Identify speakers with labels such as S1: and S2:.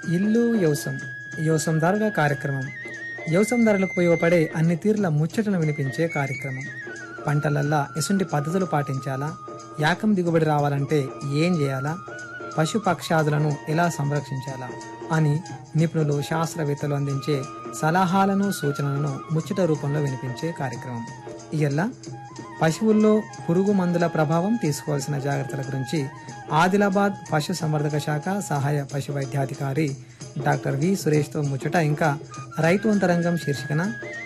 S1: ఇల్లు వ్యవసం వ్యవసందారుగా కార్యక్రమం వ్యవసందారులకు ఉపయోగపడే అన్ని తీర్ల ముచ్చటను వినిపించే కార్యక్రమం పంటలల్లా ఎసుంటి పద్ధతులు పాటించాలా యాకం దిగుబడి రావాలంటే ఏం చేయాలా పశు పక్షాదులను ఎలా సంరక్షించాలా అని నిపుణులు శాస్త్రవేత్తలు అందించే సలహాలను సూచనలను ముచ్చట రూపంలో వినిపించే కార్యక్రమం ఇయల్ల పశువుల్లో పురుగు మందుల ప్రభావం తీసుకోవాల్సిన జాగ్రత్తల గురించి ఆదిలాబాద్ పశు సంవర్ధక శాఖ సహాయ పశు వైద్యాధికారి డాక్టర్ వి సురేష్తో ముచ్చట ఇంకా రైతు అంతరంగం శీర్షికన